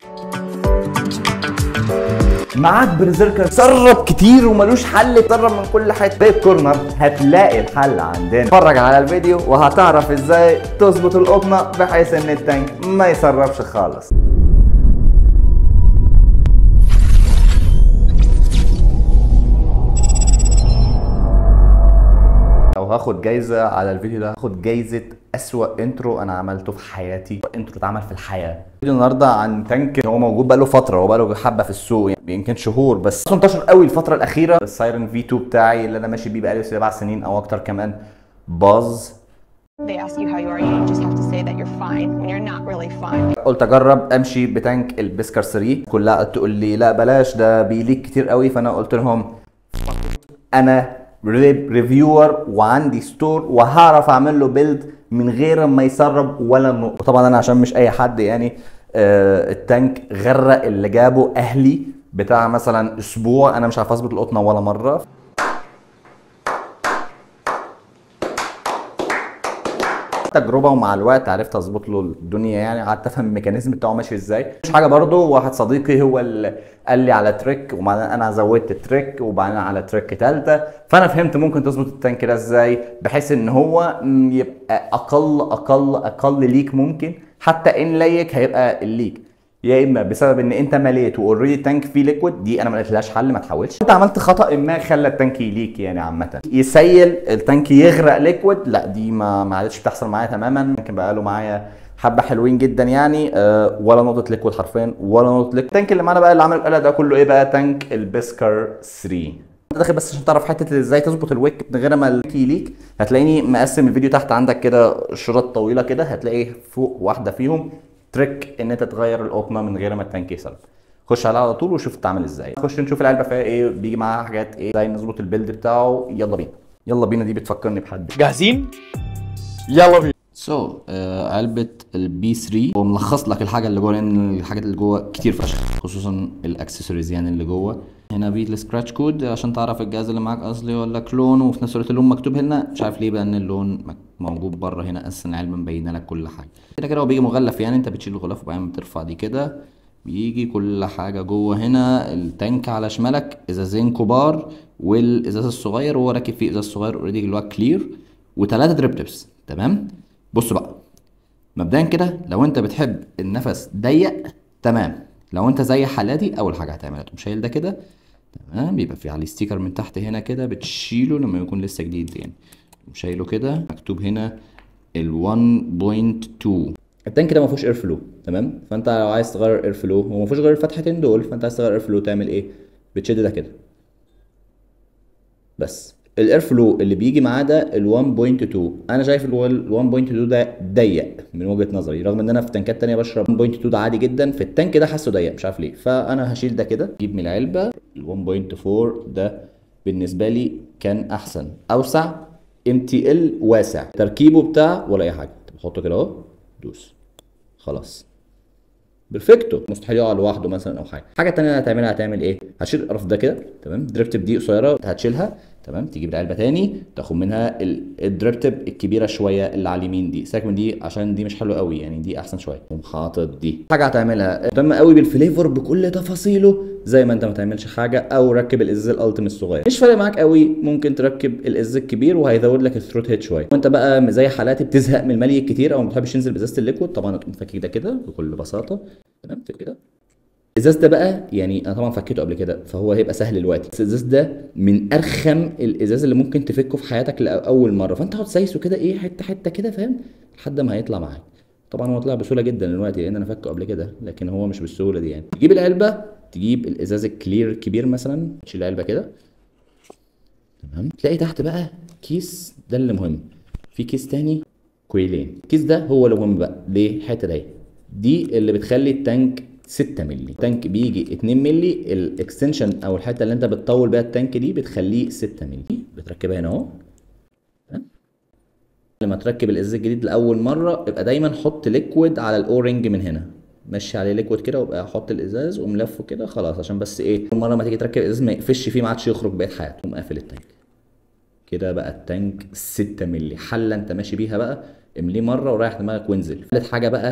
معاك برزيركر سرب كتير وملوش حل تسرب من كل حته في كورنر هتلاقي الحل عندنا اتفرج على الفيديو وهتعرف ازاي تظبط القطنه بحيث ان التانك ما يسربش خالص لو هاخد جايزة على الفيديو ده هاخد جايزة أسوأ انترو أنا عملته في حياتي انترو اتعمل في الحياة الفيديو النهاردة عن تانك هو موجود بقاله فترة هو بقاله حبة في السوق يعني يمكن شهور بس انتشر قوي الفترة الأخيرة السايرن في 2 بتاعي اللي أنا ماشي بيه بقالي سبع سنين أو أكتر كمان باظ They ask you how you are, you just have to say that you're fine when you're not really fine. قلت اجرب امشي بتانك البسكر 3 كلها تقول لي لا بلاش ده بيليك كتير قوي فانا قلت لهم انا ريب ريفيور وعندي ستور وهعرف اعمل له بيلد من غير ما يسرب ولا نقطه وطبعا انا عشان مش اي حد يعني آه التانك غرق اللي جابه اهلي بتاع مثلا اسبوع انا مش عارف اظبط القطنه ولا مره تجربه ومع الوقت عرفت اظبط له الدنيا يعني قعدت افهم الميكانيزم بتاعه ماشي ازاي مش حاجه برضو واحد صديقي هو اللي قال لي على تريك وبعدين انا زودت تريك وبعدين على تريك ثالثه فانا فهمت ممكن تظبط التانك ده ازاي بحيث ان هو م، يبقى اقل اقل اقل ليك ممكن حتى ان ليك هيبقى الليك يا اما بسبب ان انت مليت واوريدي التانك فيه ليكويد دي انا ما لقيتلهاش حل ما تحاولش انت عملت خطا ما خلى التانك يليك يعني عامه يسيل التانك يغرق ليكويد لا دي ما ما عادتش بتحصل معايا تماما ممكن بقاله معايا حبه حلوين جدا يعني أه ولا نقطه ليكويد حرفيا ولا نقطه ليكويد التانك اللي معانا بقى اللي عمل القلق ده كله ايه بقى تانك البسكر 3 انت داخل بس عشان تعرف حته ازاي تظبط الويك من غير ما الويك يليك هتلاقيني مقسم الفيديو تحت عندك كده شرط طويله كده هتلاقي فوق واحده فيهم تريك ان انت تغير القطنه من غير ما التانك يسرب خش عليها على طول وشوف تعمل ازاي خش نشوف العلبه فيها ايه بيجي معاها حاجات ايه ازاي نظبط البيلد بتاعه يلا بينا يلا بينا دي بتفكرني بحد جاهزين؟ يلا بينا سو so, uh, علبة البي 3 وملخص لك الحاجة اللي جوه لأن الحاجات اللي جوه كتير فشخ خصوصا الأكسسوارز يعني اللي جوه هنا بيه السكراتش كود عشان تعرف الجهاز اللي معاك أصلي ولا كلون وفي نفس الوقت اللون مكتوب هنا مش عارف ليه بقى إن اللون مك- موجود بره هنا أساسا العلبة مبينة لك كل حاجة كده كده هو بيجي مغلف يعني أنت بتشيل الغلاف وبعدين بترفع دي كده بيجي كل حاجة جوه هنا التانك على شمالك ازازين كبار والازاز الصغير وهو راكب فيه ازاز صغير اوريدي اللي هو كلير وثلاثة دريب تيبس تمام بصوا بقى مبدئيا كده لو انت بتحب النفس ضيق تمام لو انت زي حالاتي اول حاجه هتعملها تقوم شايل ده كده تمام بيبقى في عليه ستيكر من تحت هنا كده بتشيله لما يكون لسه جديد يعني تقوم شايله كده مكتوب هنا ال 1.2 التانك ده ما فيهوش اير فلو تمام فانت لو عايز تغير اير فلو هو ما فيهوش غير الفتحتين دول فانت عايز تغير اير فلو تعمل ايه بتشد ده كده بس الاير فلو اللي بيجي معاه ده ال 1.2 انا شايف ال 1.2 ده ضيق من وجهه نظري رغم ان انا في تنكات تانية بشرب 1.2 ده عادي جدا في التانك ده حاسه ضيق مش عارف ليه فانا هشيل ده كده اجيب من العلبه ال 1.4 ده بالنسبه لي كان احسن اوسع ام تي ال واسع تركيبه بتاع ولا اي حاجه بحطه كده اهو دوس خلاص بيرفكتو مستحيل يقع لوحده مثلا او حاجه حاجه تانية هتعملها هتعمل ايه هتشيل القرف ده كده تمام دريبتب دي قصيره هتشيلها تمام تجيب العلبه تاني تاخد منها ال- الدريبتب الكبيره شويه اللي على اليمين دي سيبك من دي عشان دي مش حلوه قوي يعني دي احسن شويه تقوم حاطط دي حاجه هتعملها مهتم قوي بالفليفر بكل تفاصيله زي ما انت ما تعملش حاجه او ركب الازاز الالتيميت الصغير مش فارق معاك قوي ممكن تركب الازاز الكبير وهيزود لك الثروت هيت شويه وانت بقى زي حالاتي بتزهق من الملي الكتير او ما بتحبش تنزل بازازه الليكويد طبعا هتقوم فاكك ده كده بكل بساطه تمام كده الازاز ده بقى يعني انا طبعا فكيته قبل كده فهو هيبقى سهل دلوقتي بس الازاز ده من ارخم الازاز اللي ممكن تفكه في حياتك لاول مره فانت هتقعد تسايسه كده ايه حته حته كده فاهم لحد ما هيطلع معاك طبعا هو طلع بسهوله جدا دلوقتي لان انا فكه قبل كده لكن هو مش بالسهوله دي يعني تجيب العلبه تجيب الازاز الكلير الكبير مثلا تشيل العلبه كده تمام تلاقي تحت بقى كيس ده اللي مهم في كيس تاني كويلين الكيس ده هو اللي مهم بقى ليه الحته دي دي اللي بتخلي التانك 6 مللي التانك بيجي 2 مللي الاكستنشن او الحته اللي انت بتطول بيها التانك دي بتخليه 6 مللي بتركبها هنا اهو تمام؟ لما تركب الازاز الجديد لاول مره يبقى دايما حط ليكويد على الاورنج من هنا مشي عليه ليكويد كده وابقى حط الازاز وملفه كده خلاص عشان بس ايه كل مره ما تيجي تركب الازاز ما يقفش فيه ما عادش يخرج بقيه حياته تقوم قافل التانك كده بقى التانك 6 مللي حله انت ماشي بيها بقى امليه مره ورايح دماغك وانزل ثالث حاجه بقى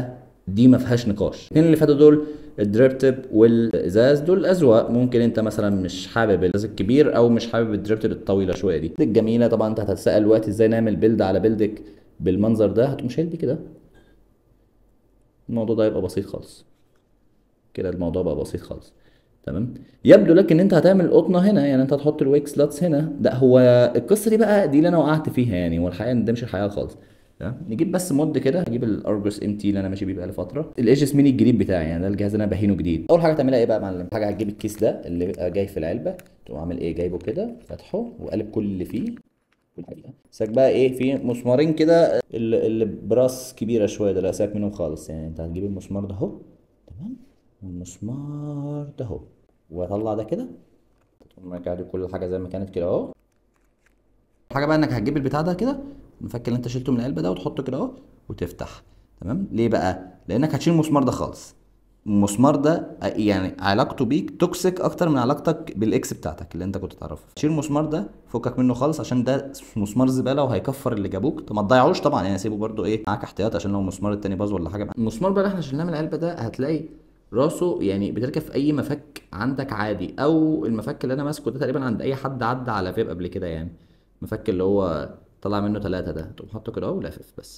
دي ما فيهاش نقاش الاثنين اللي فاتوا دول الدريب تيب والازاز دول اذواق ممكن انت مثلا مش حابب الازاز الكبير او مش حابب الدريب تيب الطويله شويه دي دي الجميله طبعا انت هتتسال دلوقتي ازاي نعمل بيلد على بيلدك بالمنظر ده هتقوم شايل دي كده الموضوع ده يبقى بسيط خالص كده الموضوع بقى بسيط خالص تمام يبدو لك ان انت هتعمل القطنه هنا يعني انت هتحط الويك سلاتس هنا ده هو القصه دي بقى دي اللي انا وقعت فيها يعني والحقيقه ان ده مش الحقيقه خالص تمام نجيب بس مود كده هجيب الارجوس ام تي اللي انا ماشي بيه بقالي فتره الايجس ميني الجديد بتاعي يعني ده الجهاز اللي انا بهينه جديد اول حاجه تعملها ايه بقى يا معلم حاجه هتجيب الكيس ده اللي بيبقى جاي في العلبه تقوم عامل ايه جايبه كده فاتحه وقالب كل اللي فيه كل حاجه ساك بقى ايه في مسمارين كده اللي, اللي براس كبيره شويه ده لا ساك منهم خالص يعني انت هتجيب المسمار ده اهو تمام والمسمار ده اهو واطلع ده كده تقوم راجع لي كل حاجه زي ما كانت كده اهو حاجه بقى انك هتجيب البتاع ده كده المفك اللي انت شلته من العلبه ده وتحطه كده اهو وتفتح تمام ليه بقى لانك هتشيل المسمار ده خالص المسمار ده يعني علاقته بيك توكسيك اكتر من علاقتك بالاكس بتاعتك اللي انت كنت تعرفه شيل المسمار ده فكك منه خالص عشان ده مسمار زباله وهيكفر اللي جابوك طب ما تضيعوش طبعا يعني سيبه برده ايه معاك احتياط عشان لو المسمار التاني باظ ولا حاجه المسمار بقى اللي احنا شلناه من العلبه ده هتلاقي راسه يعني بتركب في اي مفك عندك عادي او المفك اللي انا ماسكه ده تقريبا عند اي حد عدى على فيب قبل كده يعني المفك اللي هو طلع منه ثلاثة ده تقوم حاطه كده اهو ولافف بس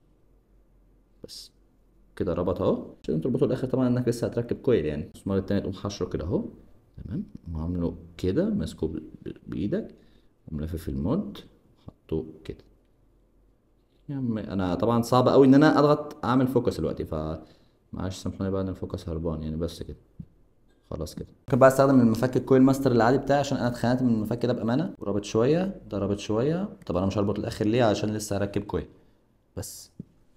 بس كده ربط اهو عشان تربطه الاخر طبعا انك لسه هتركب كويل يعني المسمار التاني تقوم حشره كده اهو تمام وعامله كده ماسكه ب- ب- بايدك وملفف المود حطه كده يا عم انا طبعا صعب قوي ان انا اضغط اعمل فوكس دلوقتي ف معلش سامحوني بقى ان الفوكس هربان يعني بس كده خلاص كده ممكن بقى استخدم المفك الكويل ماستر العادي بتاعي عشان انا اتخانقت من المفك ده بامانه ورابط شويه ده رابط شويه طب انا مش هربط الاخر ليه عشان لسه هركب كويل بس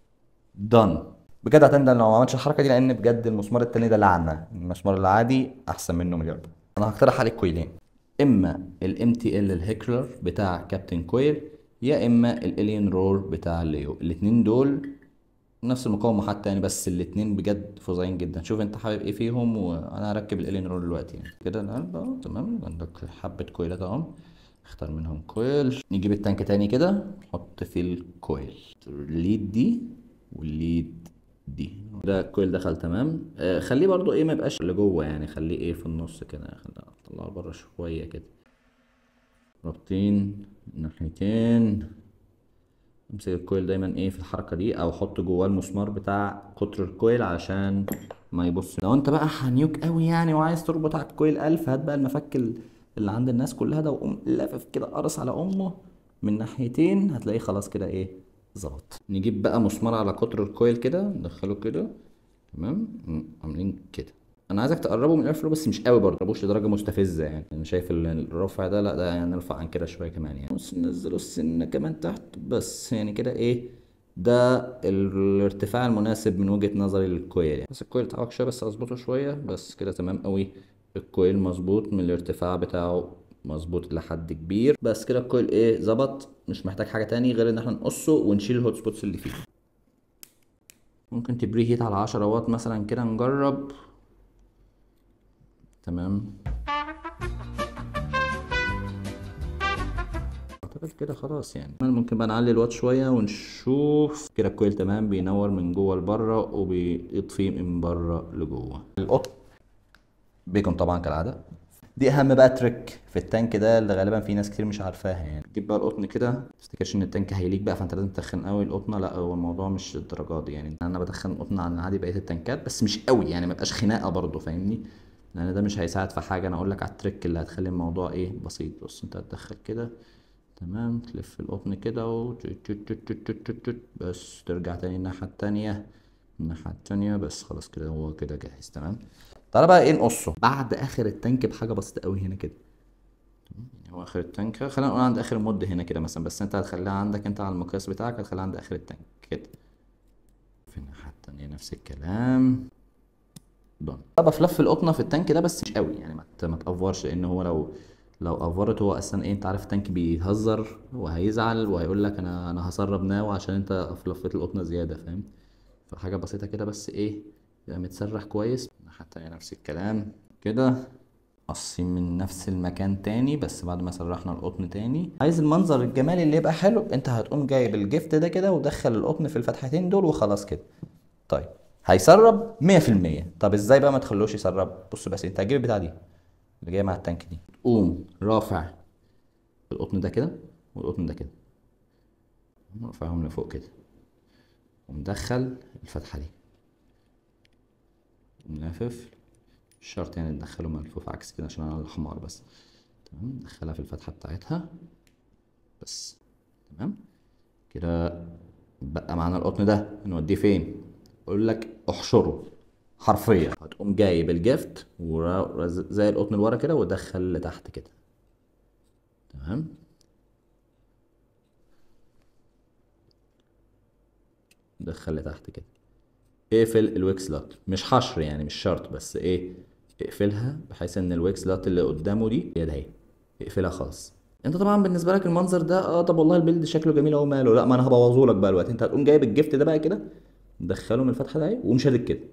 دن بجد هتندم لو ما عملتش الحركه دي لان بجد المسمار التاني ده لعنه المسمار العادي احسن منه مليار انا هقترح عليك كويلين اما الام تي ال الهيكلر بتاع كابتن كويل يا اما الالين رور بتاع ليو الاتنين دول نفس المقاومة حتى يعني بس الاتنين بجد فظيعين جدا شوف انت حابب ايه فيهم وانا هركب الالين رول دلوقتي يعني كده القلب اهو تمام عندك حبة كويلات اهو اختار منهم كويل نجيب التانك تاني كده نحط فيه الكويل الليد دي والليد دي ده الكويل دخل تمام آه خليه برضو ايه ما يبقاش لجوه يعني خليه ايه في النص كده خليه اطلعه بره شوية كده رابطين ناحيتين امسك الكويل دايما ايه في الحركه دي او حط جواه المسمار بتاع قطر الكويل عشان ما يبص لو انت بقى حنيوك قوي يعني وعايز تربط على الكويل الف هات بقى المفك ال- اللي عند الناس كلها ده وقوم لافف كده قرص على امه من ناحيتين هتلاقيه خلاص كده ايه ظبط نجيب بقى مسمار على قطر الكويل كده ندخله كده تمام م- عاملين كده انا عايزك تقربه من الاير فلو بس مش قوي برضه تقربوش لدرجه مستفزه يعني انا شايف ال- الرفع ده لا ده يعني نرفع عن كده شويه كمان يعني بص ننزله السنه كمان تحت بس يعني كده ايه ده ال- الارتفاع المناسب من وجهه نظري للكويل يعني بس الكويل اتعوج شويه بس اظبطه شويه بس كده تمام قوي الكويل مظبوط من الارتفاع بتاعه مظبوط لحد كبير بس كده الكويل ايه ظبط مش محتاج حاجه تاني غير ان احنا نقصه ونشيل الهوت سبوتس اللي فيه ممكن تبري هيت على 10 واط مثلا كده نجرب تمام اعتقد كده خلاص يعني ممكن بقى نعلي الوات شويه ونشوف كده الكويل تمام بينور من جوه لبره وبيطفي من بره لجوه القط بيكون طبعا كالعاده دي اهم بقى تريك في التانك ده اللي غالبا في ناس كتير مش عارفاها يعني تجيب بقى القطن كده ما تفتكرش ان التانك هيليك بقى فانت لازم تسخن قوي القطنه لا هو الموضوع مش الدرجات دي يعني انا بدخن القطن عن عادي بقيه التانكات بس مش قوي يعني ما يبقاش خناقه برضه فاهمني لان ده مش هيساعد في حاجه انا اقول لك على التريك اللي هتخلي الموضوع ايه بسيط بص انت هتدخل كده تمام تلف القطن كده و بس ترجع تاني الناحيه التانيه الناحيه التانيه بس خلاص كده هو كده جاهز تمام تعالى بقى ايه نقصه بعد اخر التانك بحاجه بسيطه قوي هنا كده يعني هو اخر التانك خلينا نقول عند اخر المد هنا كده مثلا بس انت هتخليها عندك انت على المقياس بتاعك هتخليها عند اخر التانك كده في الناحيه التانيه نفس الكلام دون طب في لف القطنه في التانك ده بس مش قوي يعني ما ت- ما تافورش لان هو لو لو افورت هو اصلا ايه انت عارف التانك بيهزر وهيزعل وهيقول لك انا انا هسرب ناو عشان انت لفيت القطنه زياده فاهم فحاجه بسيطه كده بس ايه يبقى متسرح كويس الناحيه التانيه نفس الكلام كده قصين من نفس المكان تاني بس بعد ما سرحنا القطن تاني عايز المنظر الجمالي اللي يبقى حلو انت هتقوم جايب الجفت ده كده ودخل القطن في الفتحتين دول وخلاص كده طيب هيسرب 100% طب ازاي بقى ما تخلوش يسرب بص بس انت هتجيب البتاعه دي اللي جايه مع التانك دي تقوم رافع القطن ده كده والقطن ده كده رافعهم لفوق كده ومدخل الفتحه دي وملفف مش شرط يعني تدخله ملفوف عكس كده عشان انا الحمار بس تمام ندخلها في الفتحه بتاعتها بس تمام كده بقى معانا القطن ده نوديه فين اقول لك احشره حرفيا هتقوم جايب الجفت ورا- زي القطن اللي ورا كده ودخل لتحت كده تمام دخل لتحت كده اقفل الويكس لات مش حشر يعني مش شرط بس ايه اقفلها بحيث ان الويكس لات اللي قدامه دي هي ده اهي اقفلها خالص انت طبعا بالنسبه لك المنظر ده اه طب والله البيلد شكله جميل اهو ماله لا ما انا هبوظه لك بقى دلوقتي انت هتقوم جايب الجفت ده بقى كده مدخله من الفتحه ده اهي وقوم شادد كده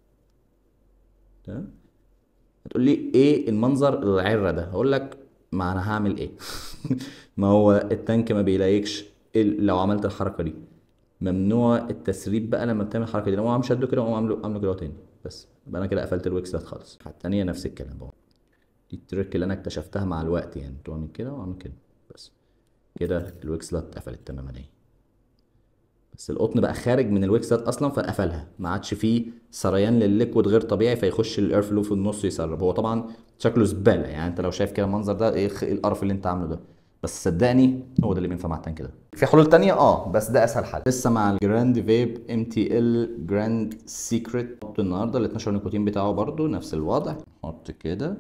تمام هتقول لي ايه المنظر العره ده هقول لك ما انا هعمل ايه ما هو التانك ما بيلاقيكش ال- لو عملت الحركه دي ممنوع التسريب بقى لما بتعمل الحركه دي لو عم شده كده وأقوم عامله عامله كده تاني بس يبقى انا كده قفلت الويكسات خالص الحاجه التانيه نفس الكلام بقى دي التريك اللي انا اكتشفتها مع الوقت يعني تعمل كده واعمل كده بس كده الويكسلات اتقفلت تماما اهي بس القطن بقى خارج من الويكسات اصلا فقفلها ما عادش فيه سريان للليكويد غير طبيعي فيخش الاير فلو في النص يسرب هو طبعا شكله زباله يعني انت لو شايف كده المنظر ده ايه الخ- إيه القرف اللي انت عامله ده بس صدقني هو ده اللي بينفع مع التانك ده في حلول تانية اه بس ده اسهل حل لسه مع الجراند فيب ام تي ال جراند سيكريت نحط النهارده ال 12 نيكوتين بتاعه برضو نفس الوضع نحط كده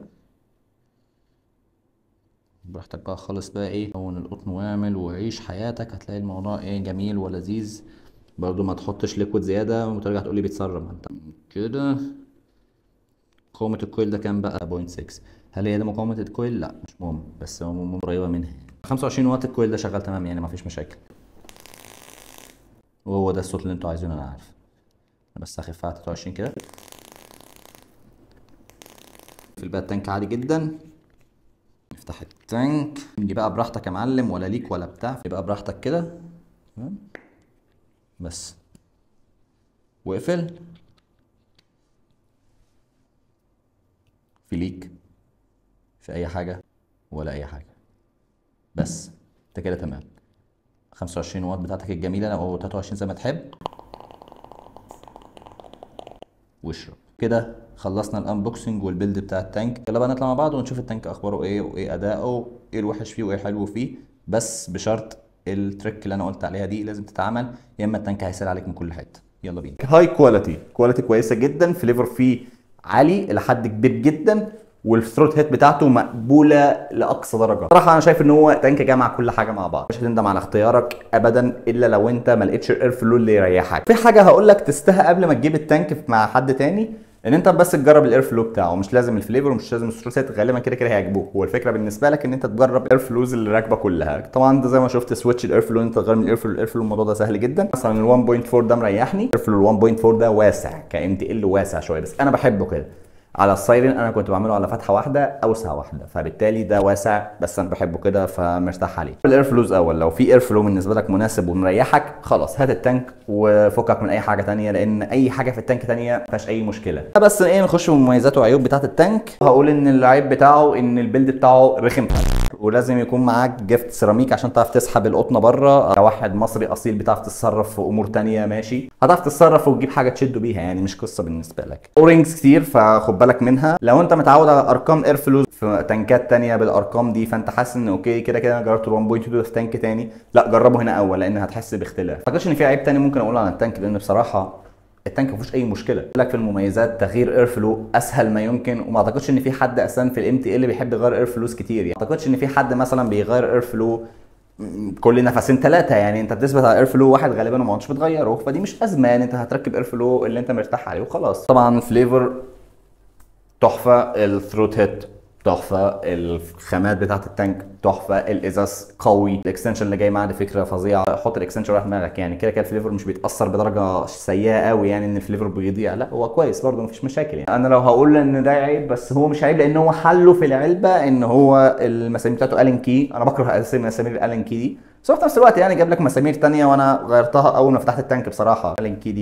براحتك بقى خالص بقى ايه كون القطن واعمل وعيش حياتك هتلاقي الموضوع ايه جميل ولذيذ برضو ما تحطش ليكويد زيادة وترجع تقولي بيتسرب ما انت كده مقاومة الكويل ده كام بقى 0.6 هل هي ده مقاومة الكويل؟ لا مش مهم بس هو مهم قريبة منها 25 واط الكويل ده شغال تمام يعني مفيش مشاكل وهو ده الصوت اللي انتوا عايزينه انا عارف انا بس هخفها على 23 كده في بقى التانك عادي جدا نفتح التانك دي بقى براحتك يا معلم ولا ليك ولا بتاع يبقى براحتك كده تمام بس واقفل في ليك في اي حاجه ولا اي حاجه بس انت كده تمام 25 واط بتاعتك الجميله او 23 زي ما تحب واشرب كده خلصنا الانبوكسنج والبيلد بتاع التانك يلا بقى نطلع مع بعض ونشوف التانك اخباره ايه وايه اداؤه ايه الوحش فيه وايه الحلو فيه بس بشرط التريك اللي انا قلت عليها دي لازم تتعمل يا اما التانك هيسال عليك من كل حته يلا بينا هاي كواليتي كواليتي كويسه جدا فليفر فيه عالي لحد كبير جدا والثروت هيت بتاعته مقبوله لاقصى درجه صراحه انا شايف ان هو تانك جامع كل حاجه مع بعض مش هتندم على اختيارك ابدا الا لو انت ما لقيتش الاير فلو اللي يريحك في حاجه هقول لك تستها قبل ما تجيب التانك مع حد تاني ان انت بس تجرب الاير فلو بتاعه مش لازم الفليفر ومش لازم الثروت هيت غالبا كده كده هيعجبوك هو الفكره بالنسبه لك ان انت تجرب الاير فلوز اللي راكبه كلها طبعا انت زي ما شفت سويتش الاير فلو انت تغير من الاير فلو للاير فلو الموضوع ده سهل جدا مثلا ال 1.4 ده مريحني الاير فلو ال 1.4 ده واسع كام تي ال واسع شويه بس انا بحبه كده على السايرن انا كنت بعمله على فتحه واحده اوسع واحده فبالتالي ده واسع بس انا بحبه كده فمرتاح عليه الاير فلوز اول لو في اير فلو بالنسبه لك مناسب ومريحك خلاص هات التانك وفكك من اي حاجه تانية لان اي حاجه في التانك تانية ما فيهاش اي مشكله بس ايه نخش في مميزات وعيوب بتاعه التانك هقول ان العيب بتاعه ان البيلد بتاعه رخم ولازم يكون معاك جفت سيراميك عشان تعرف تسحب القطنه بره كواحد مصري اصيل بتعرف تتصرف في امور تانية ماشي هتعرف تتصرف وتجيب حاجه تشده بيها يعني مش قصه بالنسبه لك اورينجز كتير فخد بالك منها لو انت متعود على ارقام اير فلوز في تنكات تانية بالارقام دي فانت حاسس ان اوكي كده كده انا جربت 1.2 في تانك تاني لا جربه هنا اول لان هتحس باختلاف ما اعتقدش ان في عيب تاني ممكن اقوله عن التانك لان بصراحه التانك ما فيهوش اي مشكله لك في المميزات تغيير اير فلو اسهل ما يمكن وما اعتقدش ان في حد اساسا في الام تي ال بيحب يغير اير فلوز كتير يعني ما اعتقدش ان في حد مثلا بيغير اير فلو م- كل نفسين ثلاثه يعني انت بتثبت على اير فلو واحد غالبا وما عادش بتغيره فدي مش ازمه يعني انت هتركب اير فلو اللي انت مرتاح عليه وخلاص طبعا الفليفر تحفه الثروت هيت تحفه الخامات بتاعت التانك تحفه الازاز قوي الاكستنشن اللي جاي معاه دي فكره فظيعه حط الاكستنشن راح دماغك يعني كده كده الفليفر مش بيتاثر بدرجه سيئه قوي يعني ان الفليفر بيضيع لا هو كويس برضه مفيش مشاكل يعني انا لو هقول ان ده عيب بس هو مش عيب لان هو حله في العلبه ان هو المسامير بتاعته الين كي انا بكره اساسا مسامير الالين كي دي بس هو في نفس الوقت يعني جاب لك مسامير تانية وانا غيرتها اول ما فتحت التانك بصراحه الين كي دي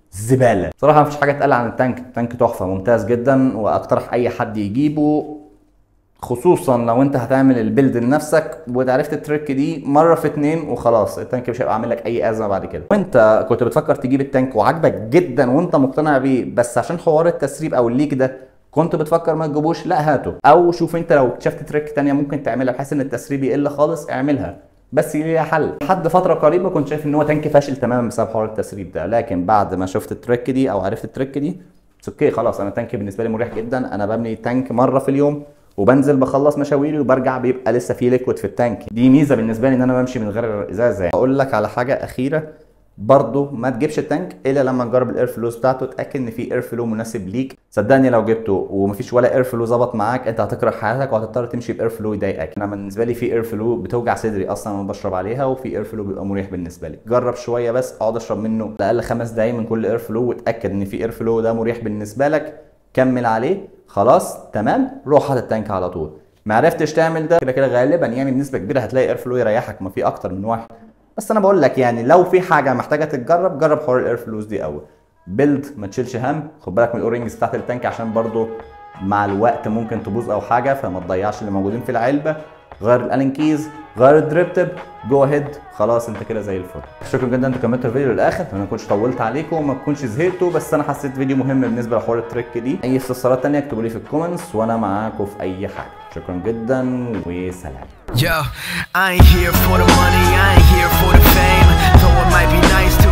زباله صراحه مفيش حاجه تقل عن التانك التانك تحفه ممتاز جدا واقترح اي حد يجيبه خصوصا لو انت هتعمل البيلد لنفسك وعرفت التريك دي مره في اتنين وخلاص التانك مش هيبقى عامل لك اي ازمه بعد كده وانت كنت بتفكر تجيب التانك وعاجبك جدا وانت مقتنع بيه بس عشان حوار التسريب او الليك ده كنت بتفكر ما تجيبوش لا هاته او شوف انت لو اكتشفت تريك تانية ممكن تعملها بحيث ان التسريب يقل خالص اعملها بس ليها حل لحد فتره قريبه كنت شايف ان هو تانك فاشل تماما بسبب حوار التسريب ده لكن بعد ما شفت التريك دي او عرفت التريك دي اوكي خلاص انا تانك بالنسبه لي مريح جدا انا ببني تانك مره في اليوم وبنزل بخلص مشاويري وبرجع بيبقى لسه في ليكويد في التانك دي ميزه بالنسبه لي ان انا بمشي من غير ازازه اقول لك على حاجه اخيره برضه ما تجيبش التانك الا لما تجرب الاير فلو بتاعته اتاكد ان في اير فلو مناسب ليك صدقني لو جبته ومفيش ولا اير فلو ظبط معاك انت هتكره حياتك وهتضطر تمشي باير فلو يضايقك انا بالنسبه لي في اير فلو بتوجع صدري اصلا وانا بشرب عليها وفي اير فلو بيبقى مريح بالنسبه لي جرب شويه بس اقعد اشرب منه على الاقل خمس دقايق من كل اير فلو واتاكد ان في اير فلو ده مريح بالنسبه لك كمل عليه خلاص تمام روح هات التانك على طول ما عرفتش تعمل ده كده كده غالبا يعني بنسبه كبيره هتلاقي اير فلو يريحك ما في اكتر من واحد بس انا بقول لك يعني لو في حاجه محتاجه تتجرب جرب حوار الاير فلوز دي اول بيلد ما تشيلش هم خد بالك من الاورنجز بتاعت التانك عشان برضو مع الوقت ممكن تبوظ او حاجه فما تضيعش اللي موجودين في العلبه غير الالين كيز غير الدريب تب جو اهيد خلاص انت كده زي الفل شكرا جدا انتوا كملتوا الفيديو للاخر انا ما كنتش طولت عليكم وما تكونش زهقتوا بس انا حسيت فيديو مهم بالنسبه لحوار التريك دي اي استفسارات تانية اكتبوا لي في الكومنتس وانا معاكم في اي حاجه شكرا جدا وسلام Yo, I ain't here for the money, I ain't here for the fame. Though it might be nice to